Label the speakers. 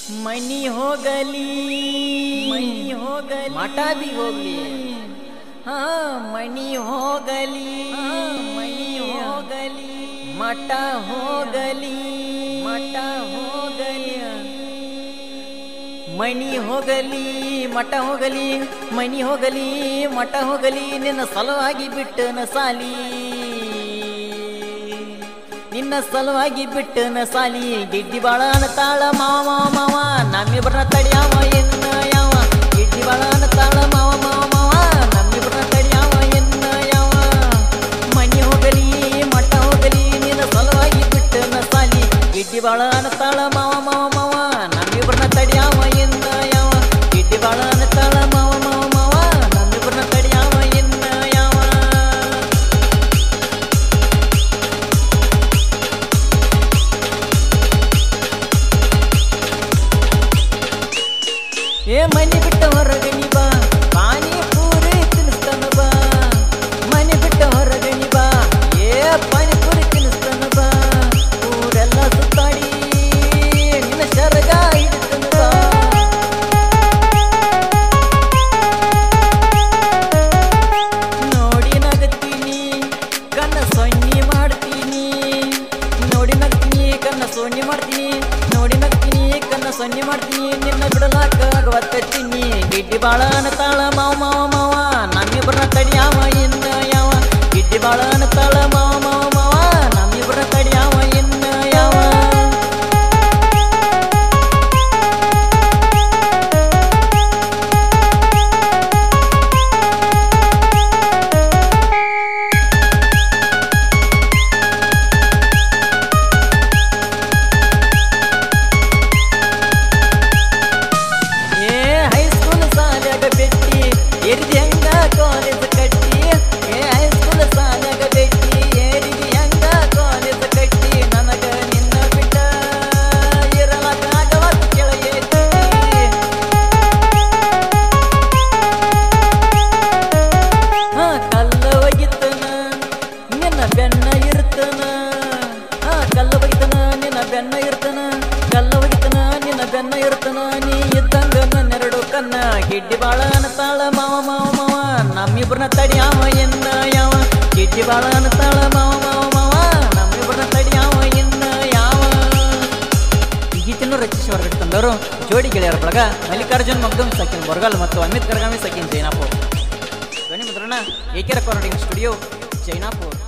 Speaker 1: ಮನಿ ಹೋಗಲಿ ಮನಿ ಹೋಗಲಿ
Speaker 2: ಮಠ ಬಿ ಹೋಗ್ಲಿ.
Speaker 1: ಹಾ ಮನಿ ಹೋಗಲಿ ಮನಿ ಹೋಗಲಿ ಮಠ ಹೋಗಲಿ ಮಠ ಹೋಗಲಿ ಮನಿ ಹೋಗಲಿ ಮಠ ಹೋಗಲಿ ಮನಿ ಹೋಗಲಿ ಮಠ ಹೋಗಲಿ ನಿನ್ನ ಸಲುವಾಗಿ ಬಿಟ್ಟನ ಸಾಲಿ ನಿನ್ನ ಸಲುವಾಗಿ ಬಿಟ್ಟನ ಸಾಲಿ ಗಿಡ್ಡಿ ಬಾಳ ತಾಳ ಮಾವ ಮಾವ ನಮ್ಮಿಬ್ರನ್ನ ತಡಿಯಾವ ಎನ್ನ ಯಾವ ಗಿಡ್ಡಿ ಬಾಳ ತಾಳ ಮಾವ ಮಾವ ಮಾವ ನಮ್ಮಿಬ್ರನ್ನ ತಡಿಯಾವ ಎನ್ನ ಯಾವ ಮನಿ ಹೋಗಲಿ ಮಠ ಹೋಗಲಿ ನಿನ್ನ ಸಲುವಾಗಿ ಬಿಟ್ಟನ ಸಾಲಿ ಗಿಡ್ಡಿ ಬಾಳ ತಾಳ ಮಾವ ಮಾವ ಮಾವ ನಮ್ಮಿಬ್ರನ್ನ ತಡಿಯಾವ ಎನ್ನ ಯಾವ ಗಿಡ್ಡಿ ಬಾಳ ತಾಳ ಮಾವ ಮಾವ ಮಾವ ನಮ್ಮಿಬ್ರನ್ನ ತಡಿಯಾವ ಎನ್ನ ಯಾವ ಏ ಮನೆ ಬಿಟ್ಟ ಹೊರಗಣಿ ಬಾ ಪಾನಿ ಪೂರಿ ತಿನ್ನಿಸ್ತಾನ ಬಾ ಮನೆ ಬಿಟ್ಟ ಹೊರಗಣಿ ಬಾ ಏ ಪಾನಿ ಪೂರಿ ತಿನ್ನಿಸ್ತಾನ ಬಾ ಊರೆಲ್ಲ ಸುತ್ತಾಡಿ ನಿನ್ನ ಶರಗ ಹಿಡಿತಾನ ಬಾ ನೋಡಿ ನಗತೀನಿ ಕಣ್ಣ ಸೊನ್ನಿ ಮಾಡ್ತೀನಿ ನೋಡಿ ನಗ್ತೀನಿ ಕಣ್ಣ ಸೊನ್ನಿ ಮಾಡ್ತೀನಿ ನೋಡಿ ನಗ್ತೀನಿ ಕಣ್ಣ ಸೊನ್ನಿ ಮಾಡ್ತೀನಿ ನಿನ್ನ ಬಿಡಲಾಕ ಆಗವತ್ತೀನಿ ಗಿಡ್ಡಿ ಬಾಳನ ತಾಳ ಮಾವ ಮಾವ ಮಾವ ನಮ್ಮಿಬ್ರನ್ನ ತಡಿಯಾವ ಇನ್ನ ಯಾವ ಗಿಡ್ಡಿ ಬಾಳನ ತಾಳ ಮಾವ ಮಾವ ಮಾವ ನಮ್ಮಿಬ್ರನ್ನ ತಡಿಯಾವ ಇನ್ನ ಯಾವ ಏ ಹೈಸ್ಕೂಲ್ ಸಾಲಾಗ ಬೆಟ್ಟಿ ಎರಿದಿ ಹಂಗ ಕಾಲೇಜ್ ಕಟ್ಟಿ ಏ ಹೈಸ್ಕೂಲ್ ಸಾಲಾಗ ಬೆಟ್ಟಿ ಎರಿದಿ ಹಂಗ ಕಾಲೇಜ್ ಕಟ್ಟಿ ನನಗ ನಿನ್ನ ಬಿಟ್ಟ ಇರಲಕ್ಕಾಗವತ್ ಕೆಳಗೆ ಹಾ ಕಲ್ಲ ಒಗಿತನ ನಿನ್ನ ಬೆನ್ನ ಇರ್ತನ ಹಾ ಕಲ್ಲ ಒಗಿತನ ನಿನ್ನ ಬೆನ್ನ ಇರ್ತನ ಕಲ್ಲ ಒಗಿತನ ನಿನ್ನ ಬೆನ್ನ ಇರ್ತನ ನೀ ಇದ್ದಂಗ ನನ್ನೆರಡು ಕನ್ನ ಗಿಡ್ಡಿ ಬಾಳ ತಾಳ ಮಾವ ಮಾವ ಮಾವ ನಮ್ಮಿಬ್ರನ್ನ ತಡಿಯಾವ ಎನ್ನ ಯಾವ ಗಿಡ್ಡಿ ಬಾಳ ತಾಳ ಮಾವ ಮಾವ ಮಾವ ನಮ್ಮಿಬ್ರನ್ನ ತಡಿಯಾವ ಎನ್ನ ಯಾವ ಈ ಗೀತೆಯನ್ನು ರಚಿಸಿ ಹೊರಗಡೆ ತಂದವರು ಜೋಡಿ ಗೆಳೆಯರ ಬಳಗ ಮಲ್ಲಿಕಾರ್ಜುನ್ ಮಗ್ದುಮ್ ಸಕಿನ್ ಬರ್ಗಲ್ ಮತ್ತು ಅಮಿತ್ ಕರ್ಗಾಮಿ ಸಕಿನ್ ಜೈನಾಪುರ್ ಧ್ವನಿ ಮುದ್ರಣ ಏಕೆರ ಕೊರಡಿಂಗ್ ಸ್ಟುಡಿಯೋ ಜೈನಾಪುರ್